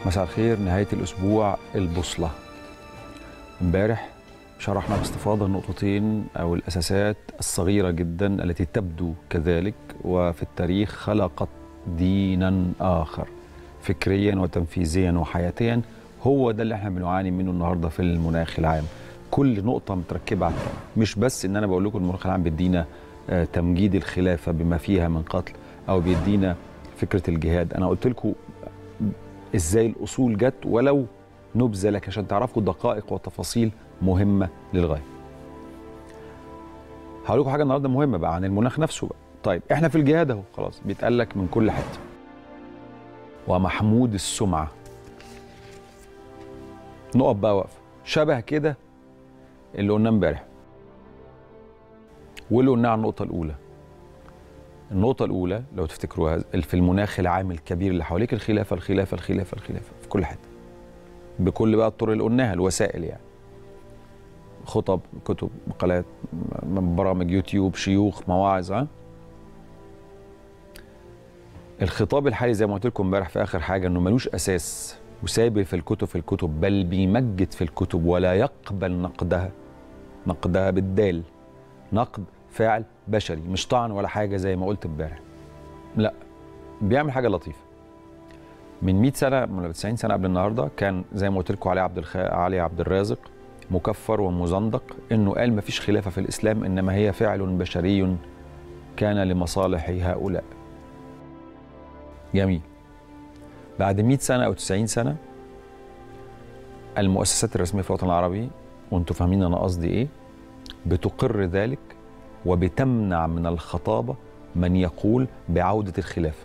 مساء الخير نهاية الأسبوع البوصلة امبارح شرحنا باستفاضة النقطتين أو الأساسات الصغيرة جدا التي تبدو كذلك وفي التاريخ خلقت دينا آخر فكريا وتنفيذيا وحياتيا هو ده اللي احنا بنعاني منه النهارده في المناخ العام كل نقطة متركبة على التانية. مش بس ان انا بقول لكم المناخ العام بيدينا آه، تمجيد الخلافة بما فيها من قتل او بيدينا فكرة الجهاد انا قلت لكم ازاي الاصول جت ولو نبذه لك عشان تعرفوا دقائق وتفاصيل مهمه للغايه. هقول لكم حاجه النهارده مهمه بقى عن المناخ نفسه بقى. طيب احنا في الجهاد اهو خلاص بيتقال لك من كل حته. ومحمود السمعه. نقف بقى وقفه شبه كده اللي قلناه امبارح. واللي قلناه على النقطه الاولى. النقطة الأولى لو تفتكروها في المناخ العام الكبير اللي حواليك الخلافة الخلافة الخلافة الخلافة في كل حتة بكل بقى الطرق اللي قلناها الوسائل يعني خطب كتب مقالات م- برامج يوتيوب شيوخ مواعظ ها الخطاب الحالي زي ما قلت لكم امبارح في اخر حاجه انه ملوش اساس وسايب في الكتب في الكتب بل بيمجد في الكتب ولا يقبل نقدها نقدها بالدال نقد فاعل بشري مش طعن ولا حاجه زي ما قلت امبارح لا بيعمل حاجه لطيفه من 100 سنه من 90 سنه قبل النهارده كان زي ما قلت لكم علي عبد الخ... علي عبد الرازق مكفر ومزندق انه قال ما فيش خلافه في الاسلام انما هي فعل بشري كان لمصالح هؤلاء جميل بعد 100 سنه او 90 سنه المؤسسات الرسميه في الوطن العربي وانتم فاهمين انا قصدي ايه بتقر ذلك وبتمنع من الخطابة من يقول بعودة الخلافة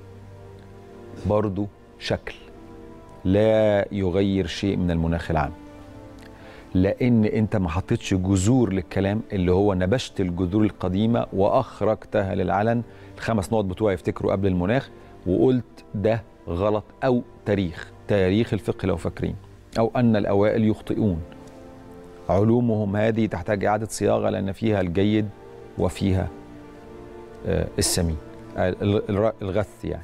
برضو شكل لا يغير شيء من المناخ العام لأن أنت ما حطيتش جذور للكلام اللي هو نبشت الجذور القديمة وأخرجتها للعلن الخمس نقط بتوعي يفتكروا قبل المناخ وقلت ده غلط أو تاريخ تاريخ الفقه لو فاكرين أو أن الأوائل يخطئون علومهم هذه تحتاج إعادة صياغة لأن فيها الجيد وفيها آه، السمين آه، ال- الر- الغث يعني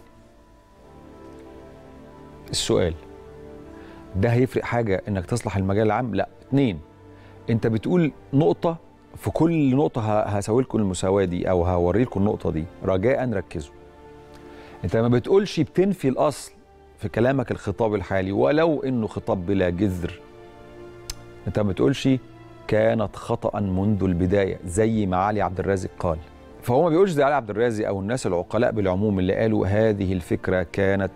السؤال ده هيفرق حاجة انك تصلح المجال العام لا اتنين انت بتقول نقطة في كل نقطة ه- هسوي لكم المساواة دي او هوري لكم النقطة دي رجاء ركزوا انت ما بتقولش بتنفي الاصل في كلامك الخطاب الحالي ولو انه خطاب بلا جذر انت ما بتقولش كانت خطأ منذ البداية زي ما علي عبد الرازق قال فهو ما بيقولش زي علي عبد الرازق أو الناس العقلاء بالعموم اللي قالوا هذه الفكرة كانت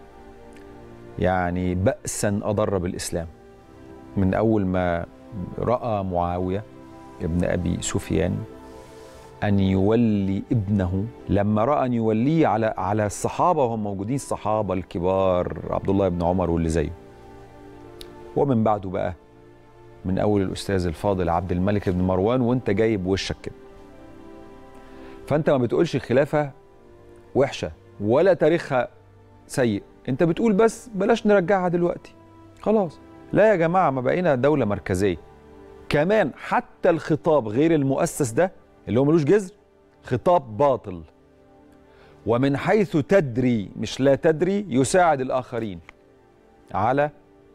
يعني بأسا أضر بالإسلام من أول ما رأى معاوية ابن أبي سفيان أن يولي ابنه لما رأى أن يوليه على على الصحابة وهم موجودين الصحابة الكبار عبد الله بن عمر واللي زيه ومن بعده بقى من اول الاستاذ الفاضل عبد الملك بن مروان وانت جايب وشك كده فانت ما بتقولش الخلافه وحشه ولا تاريخها سيء انت بتقول بس بلاش نرجعها دلوقتي خلاص لا يا جماعه ما بقينا دوله مركزيه كمان حتى الخطاب غير المؤسس ده اللي هو ملوش جذر خطاب باطل ومن حيث تدري مش لا تدري يساعد الاخرين على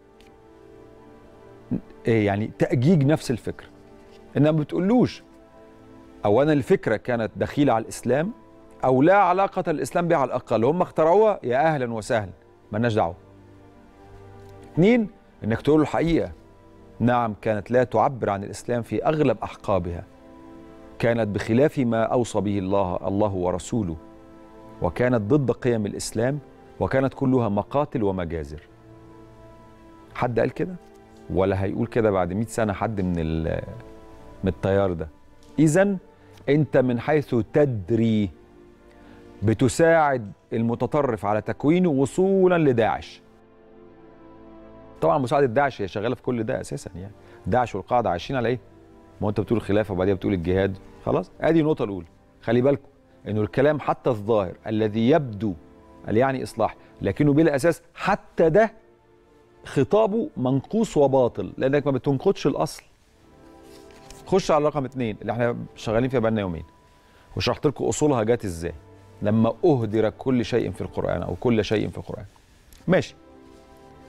إيه يعني تأجيج نفس الفكرة إنما ما بتقولوش أولا الفكرة كانت دخيلة على الإسلام أو لا علاقة الإسلام بها على الأقل هم اخترعوها يا أهلا وسهلا مالناش دعوة اثنين إنك تقول الحقيقة نعم كانت لا تعبر عن الإسلام في أغلب أحقابها كانت بخلاف ما أوصى به الله الله ورسوله وكانت ضد قيم الإسلام وكانت كلها مقاتل ومجازر حد قال كده؟ ولا هيقول كده بعد 100 سنه حد من ال- من التيار ده اذا انت من حيث تدري بتساعد المتطرف على تكوينه وصولا لداعش طبعا مساعده داعش هي شغاله في كل ده اساسا يعني داعش والقاعده عايشين على ايه ما هو انت بتقول الخلافه وبعدين بتقول الجهاد خلاص ادي النقطه الاولى خلي بالكم انه الكلام حتى الظاهر الذي يبدو قال يعني اصلاح لكنه بلا اساس حتى ده خطابه منقوص وباطل لانك ما بتنقضش الاصل خش على رقم اثنين اللي احنا شغالين فيها بقالنا يومين وشرحت لكم اصولها جت ازاي لما اهدر كل شيء في القران او كل شيء في القران ماشي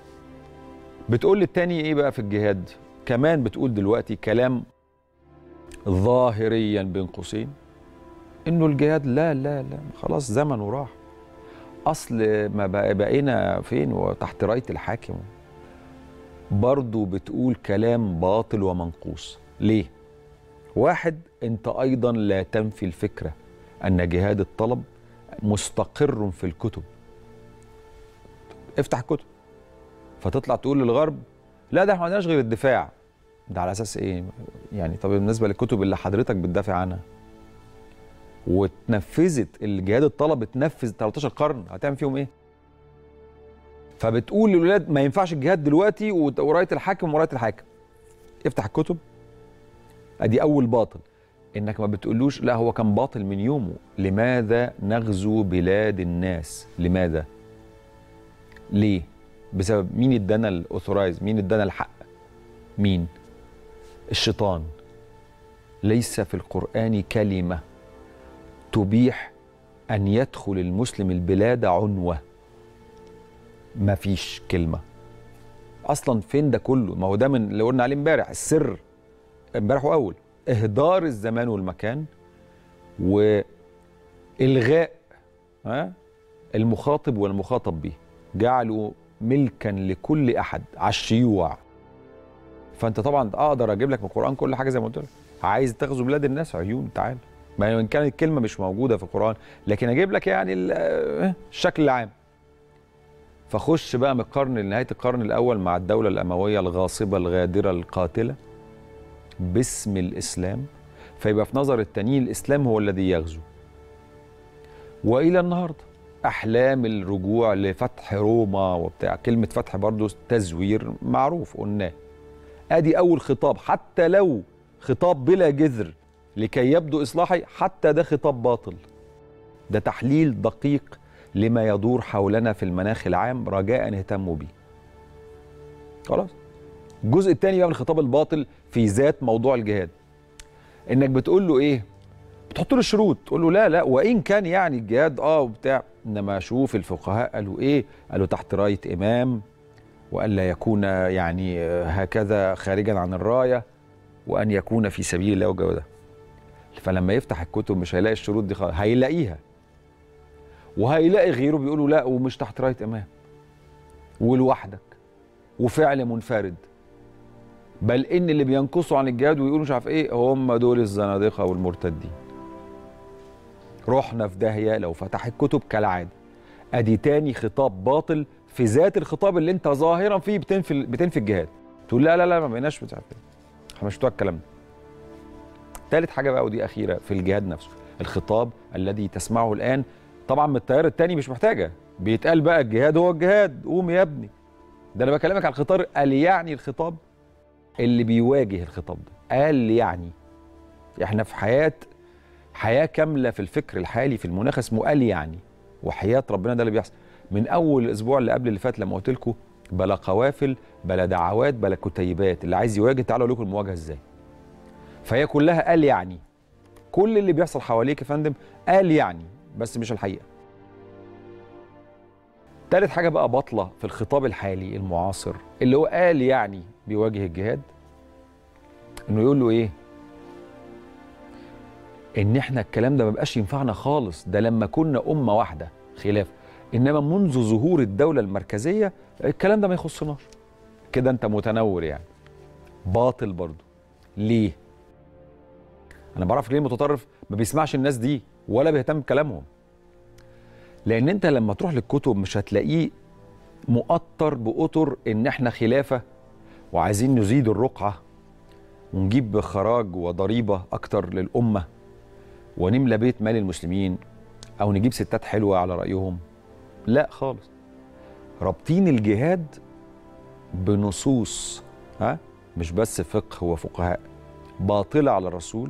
بتقول للتاني ايه بقى في الجهاد كمان بتقول دلوقتي كلام ظاهريا بين قوسين انه الجهاد لا لا لا خلاص زمنه راح اصل ما بقى بقينا فين وتحت رايه الحاكم برضه بتقول كلام باطل ومنقوص ليه واحد انت ايضا لا تنفي الفكره ان جهاد الطلب مستقر في الكتب افتح الكتب فتطلع تقول للغرب لا ده احنا ما عندناش غير الدفاع ده على اساس ايه يعني طب بالنسبه للكتب اللي حضرتك بتدافع عنها واتنفذت الجهاد الطلب اتنفذ 13 قرن هتعمل فيهم ايه فبتقول للولاد ما ينفعش الجهاد دلوقتي ورايه الحاكم ورايه الحاكم افتح الكتب ادي اول باطل انك ما بتقولوش لا هو كان باطل من يومه لماذا نغزو بلاد الناس لماذا ليه بسبب مين ادانا الاوثورايز مين ادانا الحق مين الشيطان ليس في القران كلمه تبيح ان يدخل المسلم البلاد عنوه ما فيش كلمه اصلا فين ده كله ما هو ده من اللي قلنا عليه امبارح السر امبارح واول اهدار الزمان والمكان والغاء ها المخاطب والمخاطب به جعلوا ملكا لكل احد على الشيوع فانت طبعا اقدر اجيب لك من القران كل حاجه زي ما قلت لك عايز تغزو بلاد الناس عيون تعال ما ان كانت الكلمه مش موجوده في القران لكن اجيب لك يعني الشكل العام فخش بقى من القرن لنهايه القرن الاول مع الدوله الامويه الغاصبه الغادره القاتله باسم الاسلام فيبقى في نظر التانيين الاسلام هو الذي يغزو والى النهارده احلام الرجوع لفتح روما وبتاع كلمه فتح برضه تزوير معروف قلناه ادي اول خطاب حتى لو خطاب بلا جذر لكي يبدو اصلاحي حتى ده خطاب باطل ده تحليل دقيق لما يدور حولنا في المناخ العام رجاء اهتموا بيه خلاص الجزء الثاني بقى من الخطاب الباطل في ذات موضوع الجهاد انك بتقول له ايه بتحط له الشروط تقول له لا لا وان كان يعني الجهاد اه وبتاع انما شوف الفقهاء قالوا ايه قالوا تحت رايه امام والا يكون يعني هكذا خارجا عن الرايه وان يكون في سبيل الله والجو ده فلما يفتح الكتب مش هيلاقي الشروط دي خالص هيلاقيها وهيلاقي غيره بيقولوا لا ومش تحت رايه امام ولوحدك وفعل منفرد بل ان اللي بينقصوا عن الجهاد ويقولوا مش عارف ايه هم دول الزنادقه والمرتدين رحنا في داهيه لو فتح الكتب كالعاده ادي تاني خطاب باطل في ذات الخطاب اللي انت ظاهرا فيه بتنفي بتنفي الجهاد تقول لا لا لا ما بقيناش مش عارف ايه احنا مش بتوع الكلام ده تالت حاجه بقى ودي اخيره في الجهاد نفسه الخطاب الذي تسمعه الان طبعا من التيار الثاني مش محتاجه بيتقال بقى الجهاد هو الجهاد قوم يا ابني ده انا بكلمك على الخطاب قال يعني الخطاب اللي بيواجه الخطاب ده قال يعني احنا في حياه حياه كامله في الفكر الحالي في المناخ اسمه قال يعني وحياه ربنا ده اللي بيحصل من اول الاسبوع اللي قبل اللي فات لما قلت لكم بلا قوافل بلا دعوات بلا كتيبات اللي عايز يواجه تعالوا لكم المواجهه ازاي فهي كلها قال يعني كل اللي بيحصل حواليك يا فندم قال يعني بس مش الحقيقه تالت حاجه بقى باطله في الخطاب الحالي المعاصر اللي هو قال يعني بيواجه الجهاد انه يقول له ايه ان احنا الكلام ده ما بقاش ينفعنا خالص ده لما كنا امه واحده خلاف انما منذ ظهور الدوله المركزيه الكلام ده ما يخصناش كده انت متنور يعني باطل برضه ليه انا بعرف ليه المتطرف ما بيسمعش الناس دي ولا بيهتم بكلامهم لان انت لما تروح للكتب مش هتلاقيه مؤطر باطر ان احنا خلافه وعايزين نزيد الرقعه ونجيب خراج وضريبه اكتر للامه ونملى بيت مال المسلمين او نجيب ستات حلوه على رايهم لا خالص رابطين الجهاد بنصوص ها مش بس فقه وفقهاء باطله على الرسول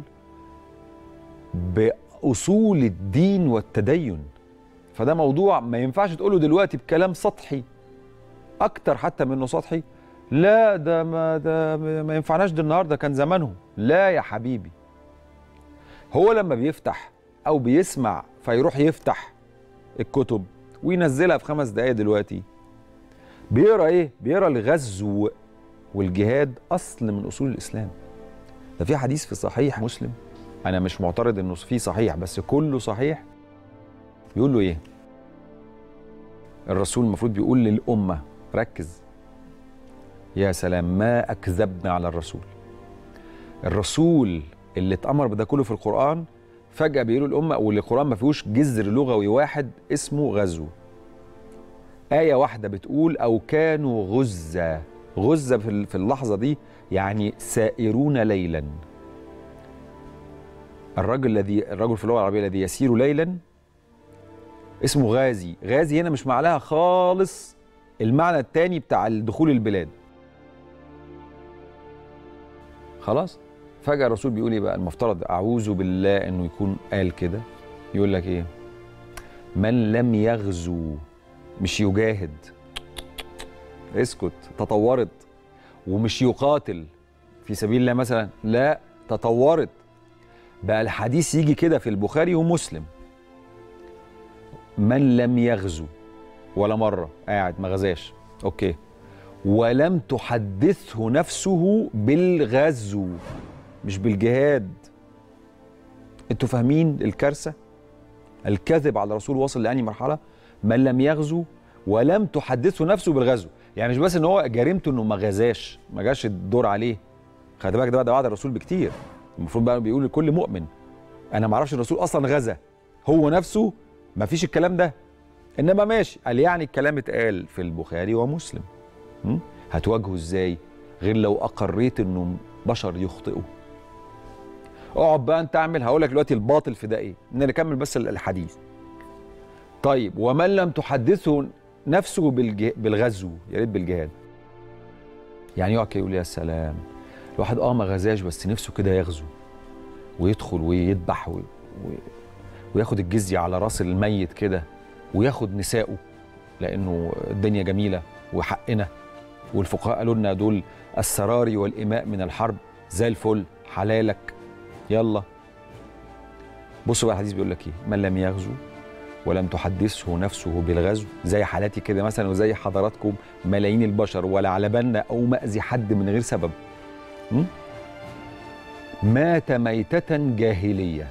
باصول الدين والتدين فده موضوع ما ينفعش تقوله دلوقتي بكلام سطحي اكتر حتى منه سطحي لا ده ما ده ما ينفعناش ده النهارده كان زمانهم لا يا حبيبي هو لما بيفتح او بيسمع فيروح يفتح الكتب وينزلها في خمس دقايق دلوقتي بيقرا ايه بيقرا الغزو والجهاد اصل من اصول الاسلام ده في حديث في صحيح مسلم انا مش معترض انه في صحيح بس كله صحيح بيقول له ايه الرسول المفروض بيقول للامه ركز يا سلام ما اكذبنا على الرسول الرسول اللي اتامر بده كله في القران فجاه بيقولوا الامه والقران ما فيهوش جذر لغوي واحد اسمه غزو آية واحدة بتقول أو كانوا غزة غزة في اللحظة دي يعني سائرون ليلا الرجل الذي الرجل في اللغة العربية الذي يسير ليلا اسمه غازي غازي هنا مش معناها خالص المعنى الثاني بتاع دخول البلاد خلاص فجأة الرسول بيقول ايه بقى المفترض أعوذ بالله إنه يكون قال كده يقول لك إيه من لم يغزو مش يجاهد اسكت تطورت ومش يقاتل في سبيل الله مثلا لا تطورت بقى الحديث يجي كده في البخاري ومسلم من لم يغزو ولا مرة قاعد ما غزاش اوكي ولم تحدثه نفسه بالغزو مش بالجهاد انتوا فاهمين الكارثة الكذب على الرسول وصل لأني مرحلة من لم يغزو ولم تحدثه نفسه بالغزو يعني مش بس ان هو جريمته انه ما غزاش ما جاش الدور عليه خلي بالك ده بعد الرسول بكتير المفروض بقى بيقول لكل مؤمن انا ما اعرفش الرسول اصلا غزا هو نفسه ما فيش الكلام ده انما ماشي قال يعني الكلام اتقال في البخاري ومسلم م? هتواجهه ازاي غير لو اقريت انه بشر يخطئوا اقعد بقى انت اعمل هقول لك دلوقتي الباطل في ده ايه نكمل بس الحديث طيب ومن لم تحدثه نفسه بالجه... بالغزو يا ريت بالجهاد يعني يقعد يقول يا سلام الواحد اه ما غزاش بس نفسه كده يغزو ويدخل ويذبح و... و... وياخد الجزية على راس الميت كده وياخد نسائه لانه الدنيا جميله وحقنا والفقهاء قالوا لنا دول السراري والاماء من الحرب زي الفل حلالك يلا بصوا بقى الحديث بيقول لك ايه من لم يغزو ولم تحدثه نفسه بالغزو زي حالاتي كده مثلا وزي حضراتكم ملايين البشر ولا على بالنا او مأذي حد من غير سبب م? مات ميتة جاهلية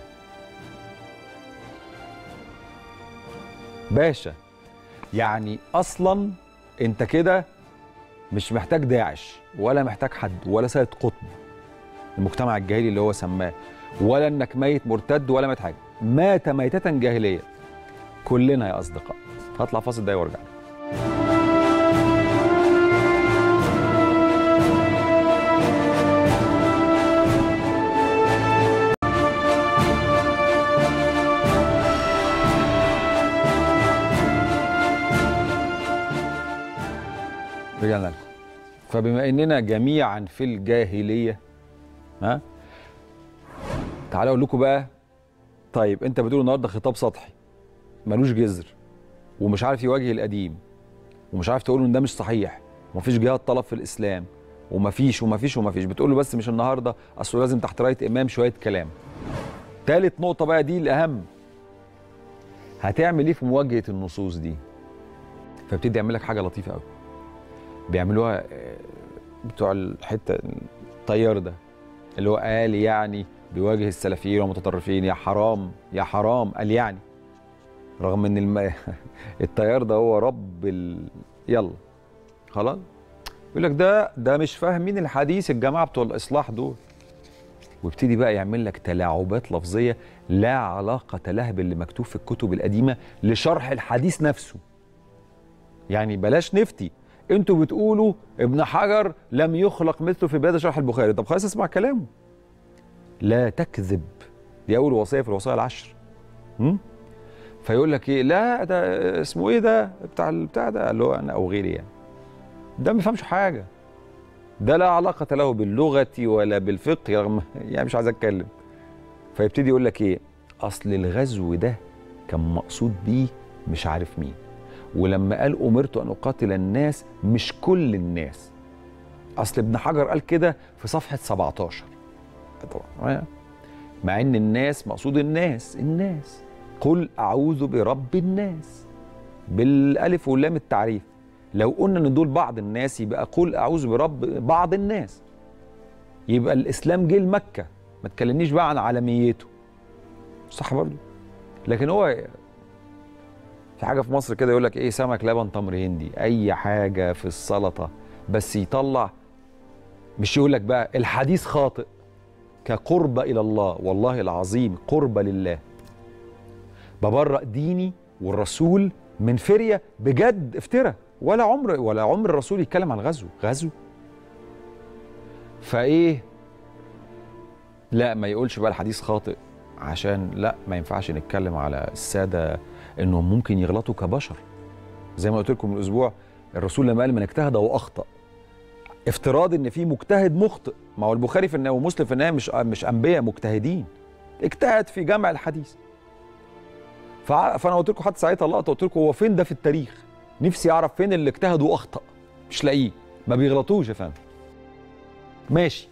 باشا يعني اصلا انت كده مش محتاج داعش ولا محتاج حد ولا سيد قطب المجتمع الجاهلي اللي هو سماه ولا انك ميت مرتد ولا ميت حاجه مات ميتة جاهليه كلنا يا اصدقاء هطلع فاصل ده وارجع رجعنا لكم فبما اننا جميعا في الجاهليه ها تعالوا اقول لكم بقى طيب انت بتقول النهارده خطاب سطحي ملوش جذر ومش عارف يواجه القديم ومش عارف تقول ان ده مش صحيح ومفيش جهاد طلب في الاسلام ومفيش ومفيش ومفيش بتقول له بس مش النهارده اصله لازم تحت رايه امام شويه كلام تالت نقطه بقى دي الاهم هتعمل ايه في مواجهه النصوص دي فابتدي يعمل لك حاجه لطيفه قوي بيعملوها بتوع الحته الطيار ده اللي هو قال يعني بيواجه السلفيين والمتطرفين يا حرام يا حرام قال يعني رغم ان الم... التيار ده هو رب ال... يلا خلاص يقول لك ده ده مش فاهمين الحديث الجماعه بتوع الاصلاح دول ويبتدي بقى يعمل لك تلاعبات لفظيه لا علاقه لها باللي مكتوب في الكتب القديمه لشرح الحديث نفسه يعني بلاش نفتي انتوا بتقولوا ابن حجر لم يخلق مثله في بدايه شرح البخاري طب خلاص اسمع كلامه لا تكذب دي اول وصيه في الوصايا العشر م? فيقول لك ايه لا ده اسمه ايه ده بتاع البتاع ده اللي هو انا او غيري يعني ده ما بيفهمش حاجه ده لا علاقه له باللغه ولا بالفقه رغم يعني مش عايز اتكلم فيبتدي يقول لك ايه اصل الغزو ده كان مقصود بيه مش عارف مين ولما قال امرت ان اقاتل الناس مش كل الناس اصل ابن حجر قال كده في صفحه 17 طبعا مع ان الناس مقصود الناس الناس قل اعوذ برب الناس بالالف واللام التعريف لو قلنا ان دول بعض الناس يبقى قل اعوذ برب بعض الناس يبقى الاسلام جه لمكه ما تكلمنيش بقى عن عالميته صح برضو لكن هو في حاجه في مصر كده يقول لك ايه سمك لبن تمر هندي اي حاجه في السلطه بس يطلع مش يقول لك بقى الحديث خاطئ كقرب الى الله والله العظيم قرب لله ببرأ ديني والرسول من فريه بجد افترى ولا عمر ولا عمر الرسول يتكلم عن غزو غزو فايه لا ما يقولش بقى الحديث خاطئ عشان لا ما ينفعش نتكلم على الساده انهم ممكن يغلطوا كبشر زي ما قلت لكم من اسبوع الرسول لما قال من اجتهد واخطا افتراض ان في مجتهد مخطئ ما هو البخاري في النهايه ومسلم في النهايه مش مش انبياء مجتهدين اجتهد في جمع الحديث فع- فانا قلت لكم حتى ساعتها اللقطه قلت لكم هو فين ده في التاريخ نفسي اعرف فين اللي اجتهد واخطا مش لاقيه ما بيغلطوش يا فندم ماشي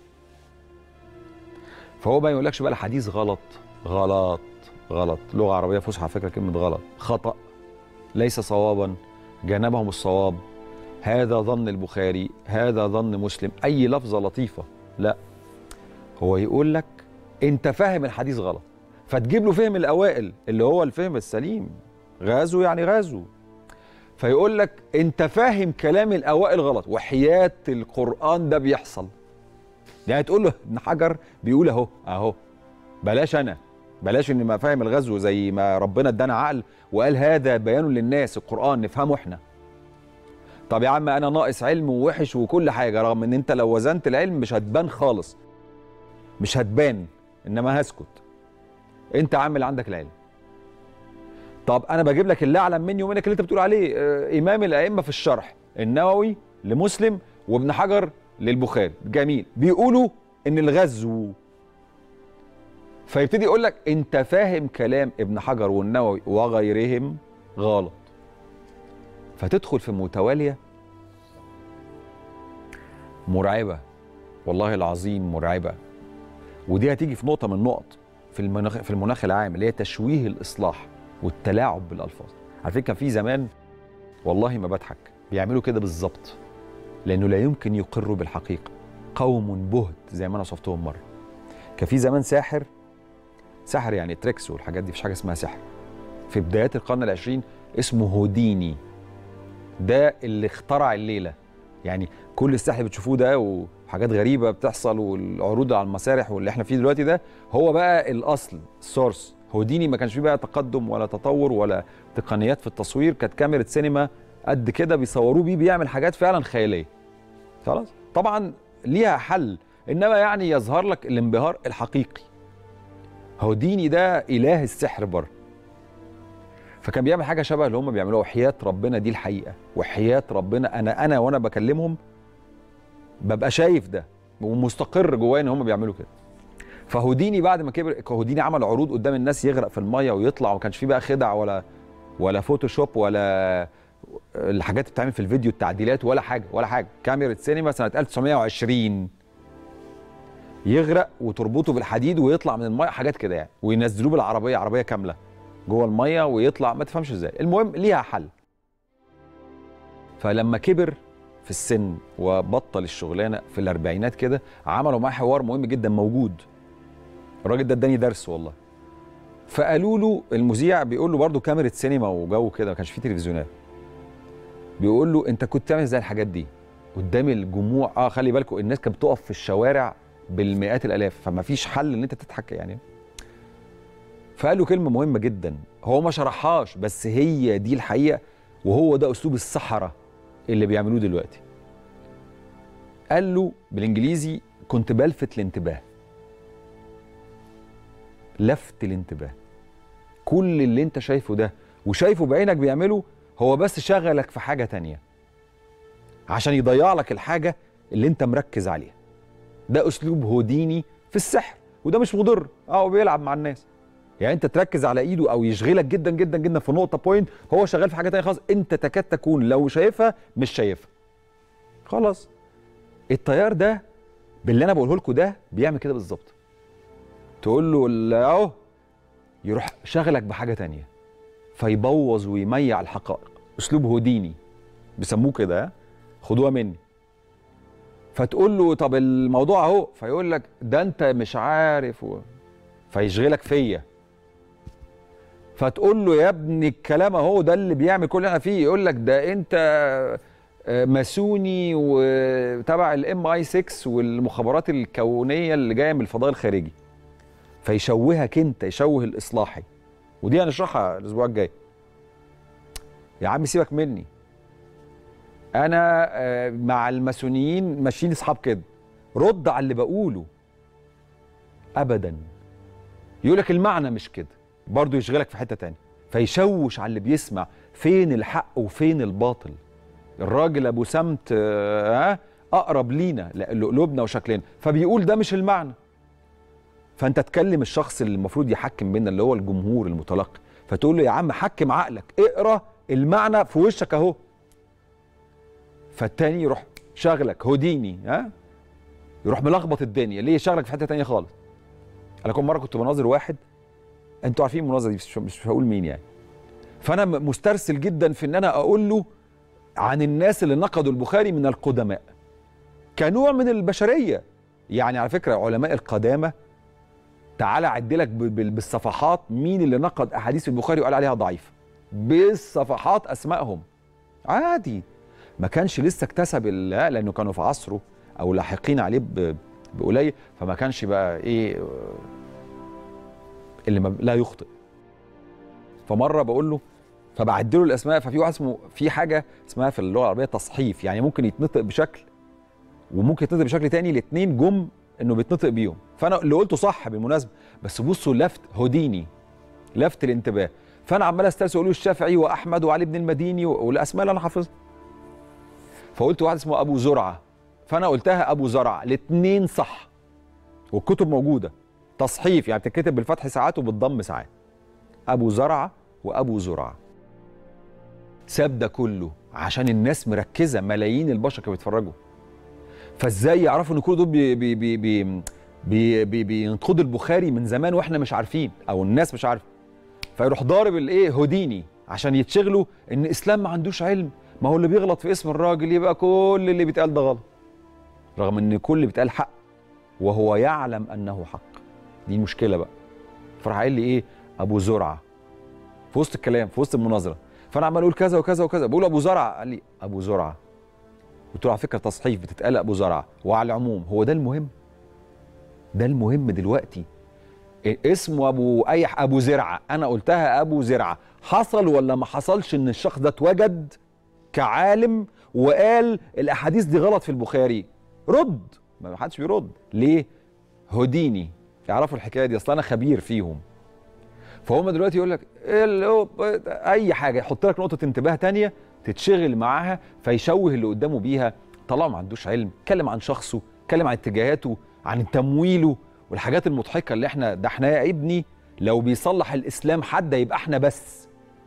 فهو ما يقولكش بقى الحديث غلط غلط غلط لغه عربيه فصحى على فكره كلمه غلط خطا ليس صوابا جانبهم الصواب هذا ظن البخاري هذا ظن مسلم اي لفظه لطيفه لا هو يقول لك انت فاهم الحديث غلط فتجيب له فهم الاوائل اللي هو الفهم السليم غازوا يعني غازوا فيقول لك انت فاهم كلام الاوائل غلط وحياه القران ده بيحصل يعني تقول له ابن حجر بيقول اهو اهو بلاش انا بلاش ان ما فاهم الغزو زي ما ربنا ادانا عقل وقال هذا بيان للناس القران نفهمه احنا طب يا عم انا ناقص علم ووحش وكل حاجه رغم ان انت لو وزنت العلم مش هتبان خالص مش هتبان انما هسكت انت عامل عندك العلم طب انا بجيب لك اللي اعلم مني ومنك اللي انت بتقول عليه آه، امام الائمه في الشرح النووي لمسلم وابن حجر للبخاري جميل بيقولوا ان الغزو فيبتدي يقول لك انت فاهم كلام ابن حجر والنووي وغيرهم غلط فتدخل في متواليه مرعبه والله العظيم مرعبه ودي هتيجي في نقطه من النقط في المناخ في المناخ العام اللي هي تشويه الاصلاح والتلاعب بالالفاظ على فكره كان في زمان والله ما بضحك بيعملوا كده بالظبط لانه لا يمكن يقروا بالحقيقه قوم بهت زي ما انا وصفتهم مره كان في زمان ساحر ساحر يعني تريكس والحاجات دي مفيش حاجه اسمها سحر في بدايات القرن العشرين اسمه هوديني ده اللي اخترع الليله يعني كل السحر اللي بتشوفوه ده وحاجات غريبه بتحصل والعروض على المسارح واللي احنا فيه دلوقتي ده هو بقى الاصل السورس هوديني ما كانش فيه بقى تقدم ولا تطور ولا تقنيات في التصوير كانت كاميرا سينما قد كده بيصوروه بيه بيعمل حاجات فعلا خياليه خلاص طبعا ليها حل انما يعني يظهر لك الانبهار الحقيقي هوديني ده اله السحر بره فكان بيعمل حاجه شبه اللي هم بيعملوها وحياه ربنا دي الحقيقه وحياه ربنا انا انا وانا بكلمهم ببقى شايف ده ومستقر جوايا ان هم بيعملوا كده فهوديني بعد ما كبر هوديني عمل عروض قدام الناس يغرق في الميه ويطلع وما كانش فيه بقى خدع ولا ولا فوتوشوب ولا الحاجات اللي بتتعمل في الفيديو التعديلات ولا حاجه ولا حاجه كاميرا سينما سنه 1920 يغرق وتربطه بالحديد ويطلع من الميه حاجات كده يعني وينزلوه بالعربيه عربيه كامله جوه الميه ويطلع ما تفهمش ازاي المهم ليها حل فلما كبر في السن وبطل الشغلانه في الاربعينات كده عملوا معاه حوار مهم جدا موجود الراجل ده اداني درس والله فقالوا له المذيع بيقول له برضه كاميرا سينما وجو كده ما كانش فيه تلفزيونات بيقول له انت كنت بتعمل ازاي الحاجات دي قدام الجموع اه خلي بالكم الناس كانت بتقف في الشوارع بالمئات الالاف فما فيش حل ان انت تضحك يعني فقال له كلمه مهمه جدا هو ما شرحهاش بس هي دي الحقيقه وهو ده اسلوب السحره اللي بيعملوه دلوقتي قال له بالانجليزي كنت بلفت الانتباه لفت الانتباه كل اللي انت شايفه ده وشايفه بعينك بيعمله هو بس شغلك في حاجه تانية عشان يضيع لك الحاجه اللي انت مركز عليها ده اسلوب هوديني في السحر وده مش مضر اه هو بيلعب مع الناس يعني انت تركز على ايده او يشغلك جدا جدا جدا في نقطه بوينت هو شغال في حاجه تانية خالص انت تكاد تكون لو شايفها مش شايفها خلاص التيار ده باللي انا بقوله لكم ده بيعمل كده بالظبط تقول له ال- اهو يروح شغلك بحاجه تانية فيبوظ ويميع الحقائق اسلوب هوديني بيسموه كده ها؟ خدوها مني فتقول له طب الموضوع اهو فيقول لك ده انت مش عارف و... فيشغلك فيا فتقول له يا ابني الكلام اهو ده اللي بيعمل كل اللي احنا فيه يقول لك ده انت آه، ماسوني وتبع الام اي 6 والمخابرات الكونيه اللي جايه من الفضاء الخارجي فيشوهك انت يشوه الاصلاحي ودي هنشرحها الاسبوع الجاي يا عم سيبك مني انا آه، مع الماسونيين ماشيين اصحاب كده رد على اللي بقوله ابدا يقول لك المعنى مش كده برضه يشغلك في حته تانية فيشوش على اللي بيسمع فين الحق وفين الباطل الراجل ابو سمت آه، ها اقرب لينا لقلوبنا وشكلنا فبيقول ده مش المعنى فانت تكلم الشخص اللي المفروض يحكم بينا اللي هو الجمهور المتلقي فتقول له يا عم حكم عقلك اقرا المعنى في وشك اهو فالتاني يروح شغلك هوديني ها يروح ملخبط الدنيا ليه شغلك في حته تانية خالص انا كل مره كنت بناظر واحد انتوا عارفين المناظره دي مش مش هقول مين يعني فانا م- مسترسل جدا في ان انا اقول له عن الناس اللي نقدوا البخاري من القدماء كنوع من البشريه يعني على فكره علماء القدامى تعالى اعد لك ب- بال- بالصفحات مين اللي نقد احاديث البخاري وقال عليها ضعيفه بالصفحات اسمائهم عادي ما كانش لسه اكتسب ال- لا، لانه كانوا في عصره او لاحقين عليه ب- بقليل فما كانش بقى ايه آه، اللي ما لا يخطئ فمره بقول له فبعد له الاسماء ففي واحد اسمه في حاجه اسمها في اللغه العربيه تصحيف يعني ممكن يتنطق بشكل وممكن يتنطق بشكل تاني الاثنين جم انه بيتنطق بيهم فانا اللي قلته صح بالمناسبه بس بصوا لفت هوديني لفت الانتباه فانا عمال استرسل اقول له الشافعي واحمد وعلي بن المديني و- والاسماء اللي انا حافظها فقلت واحد اسمه ابو زرعه فانا قلتها ابو زرعه الاثنين صح والكتب موجوده تصحيف يعني بتتكتب بالفتح ساعات وبالضم ساعات ابو زرعه وابو زرعه ساب ده كله عشان الناس مركزه ملايين البشر كانوا بيتفرجوا فازاي يعرفوا ان كل دول بي بي بي بي بي بي بينقضوا البخاري من زمان واحنا مش عارفين او الناس مش عارفه فيروح ضارب الايه هوديني عشان يتشغلوا ان الاسلام ما عندوش علم ما هو اللي بيغلط في اسم الراجل يبقى كل اللي بيتقال ده غلط رغم ان كل اللي بيتقال حق وهو يعلم انه حق دي المشكله بقى فراح قال لي ايه ابو زرعه في وسط الكلام في وسط المناظره فانا عمال اقول كذا وكذا وكذا بقول ابو زرعه قال لي ابو زرعه قلت له على فكره تصحيف بتتقال ابو زرعه وعلى العموم هو ده المهم ده المهم دلوقتي إيه اسمه ابو اي ح- ابو زرعه انا قلتها ابو زرعه حصل ولا ما حصلش ان الشخص ده اتوجد كعالم وقال الاحاديث دي غلط في البخاري رد ما حدش بيرد ليه هديني يعرفوا الحكايه دي اصل انا خبير فيهم فهم دلوقتي يقول لك إيه اللي هو اي حاجه يحط لك نقطه انتباه تانية تتشغل معاها فيشوه اللي قدامه بيها طالما ما عندوش علم اتكلم عن شخصه اتكلم عن اتجاهاته عن تمويله والحاجات المضحكه اللي احنا ده احنا يا ابني لو بيصلح الاسلام حد يبقى احنا بس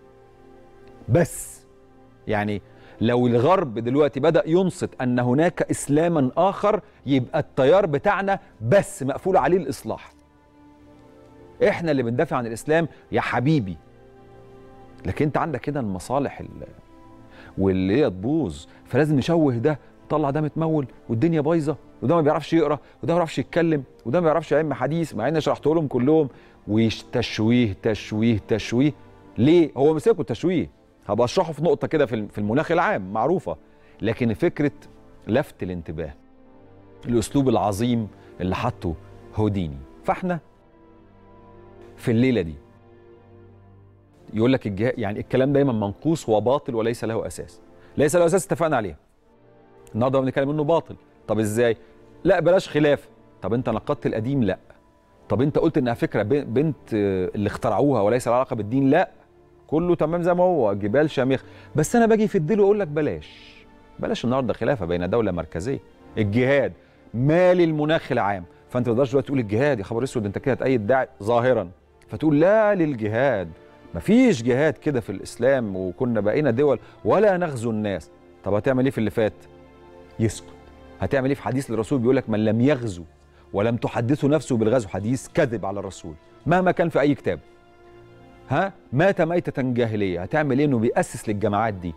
بس يعني لو الغرب دلوقتي بدا ينصت ان هناك اسلاما اخر يبقى التيار بتاعنا بس مقفول عليه الاصلاح احنا اللي بندافع عن الاسلام يا حبيبي لكن انت عندك هنا المصالح ال- واللي هي تبوظ فلازم نشوه ده طلع ده متمول والدنيا بايظه وده ما بيعرفش يقرا وده ما بيعرفش يتكلم وده ما بيعرفش يعلم حديث مع اني شرحت لهم كلهم وتشويه تشويه تشويه ليه هو مسكوا التشويه هبقى اشرحه في نقطه كده في في المناخ العام معروفه لكن فكره لفت الانتباه الاسلوب العظيم اللي حطه هوديني فاحنا في الليله دي يقول لك الجه... يعني الكلام دايما منقوص وباطل وليس له اساس ليس له اساس اتفقنا عليها النهارده بنتكلم انه باطل طب ازاي لا بلاش خلاف طب انت نقدت القديم لا طب انت قلت انها فكره ب- بنت آه، اللي اخترعوها وليس لها علاقه بالدين لا كله تمام زي ما هو جبال شامخ بس انا باجي في الديل واقول لك بلاش بلاش النهارده خلافه بين دوله مركزيه الجهاد مال المناخ العام فانت ما تقدرش دلوقتي تقول الجهاد يا خبر اسود انت كده هتأيد داعي ظاهرا فتقول لا للجهاد مفيش جهاد كده في الاسلام وكنا بقينا دول ولا نغزو الناس طب هتعمل ايه في اللي فات يسكت هتعمل ايه في حديث الرسول بيقول لك من لم يغزو ولم تحدثه نفسه بالغزو حديث كذب على الرسول مهما كان في اي كتاب ها مات ميتة جاهلية هتعمل ايه انه بيأسس للجماعات دي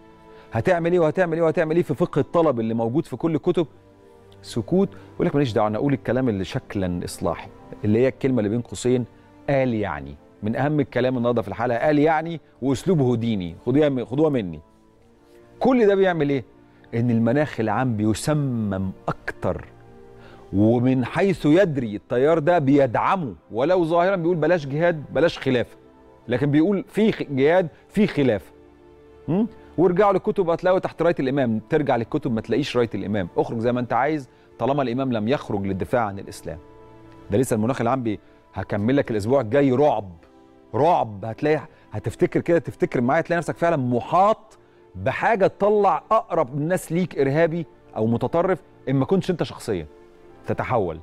هتعمل ايه وهتعمل ايه وهتعمل ايه في فقه الطلب اللي موجود في كل الكتب سكوت يقول لك ماليش دعوه انا اقول الكلام اللي شكلا اصلاحي اللي هي الكلمه اللي بين قوسين قال يعني من اهم الكلام النهارده في الحلقه قال يعني واسلوبه ديني خدوها خدوها مني كل ده بيعمل ايه ان المناخ العام بيسمم اكتر ومن حيث يدري التيار ده بيدعمه ولو ظاهرا بيقول بلاش جهاد بلاش خلافه لكن بيقول في خ- جهاد في خلافه م? وارجعوا للكتب هتلاقوا تحت رايه الامام ترجع للكتب ما تلاقيش رايه الامام اخرج زي ما انت عايز طالما الامام لم يخرج للدفاع عن الاسلام ده لسه المناخ العام بي هكمل لك الاسبوع الجاي رعب رعب هتلاقي هتفتكر كده تفتكر معايا تلاقي نفسك فعلا محاط بحاجه تطلع اقرب الناس ليك ارهابي او متطرف ان ما كنتش انت شخصيا تتحول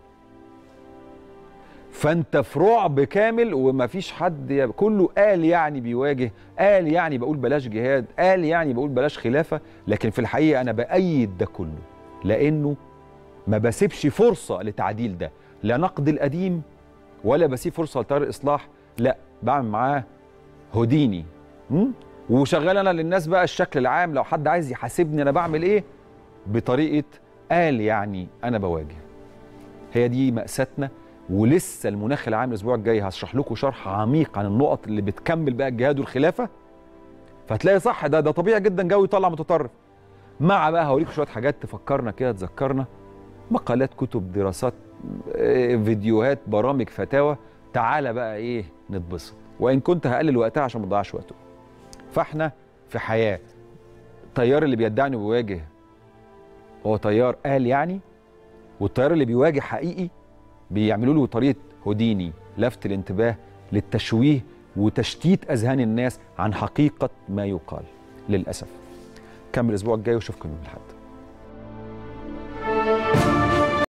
فانت في رعب كامل ومفيش حد ي- كله قال يعني بيواجه قال يعني بقول بلاش جهاد قال يعني بقول بلاش خلافه لكن في الحقيقه انا بايد ده كله لانه ما بسيبش فرصه لتعديل ده لا نقد القديم ولا بسيب فرصه لتيار الاصلاح لا بعمل معاه هوديني م? وشغال انا للناس بقى الشكل العام لو حد عايز يحاسبني انا بعمل ايه بطريقه قال يعني انا بواجه هي دي مأساتنا ولسه المناخ العام الاسبوع الجاي هشرح لكم شرح عميق عن النقط اللي بتكمل بقى الجهاد والخلافه فهتلاقي صح ده ده طبيعي جدا جو يطلع متطرف مع بقى هوريكم شويه حاجات تفكرنا كده تذكرنا مقالات كتب دراسات آه، فيديوهات برامج فتاوى تعالى بقى ايه نتبسط وان كنت هقلل وقتها عشان ما تضيعش وقته فاحنا في حياه التيار اللي بيدعي انه بيواجه هو تيار قال يعني والتيار اللي بيواجه حقيقي بيعملوا له طريقه هوديني لفت الانتباه للتشويه وتشتيت اذهان الناس عن حقيقه ما يقال للاسف كمل الاسبوع الجاي واشوفكم يوم الاحد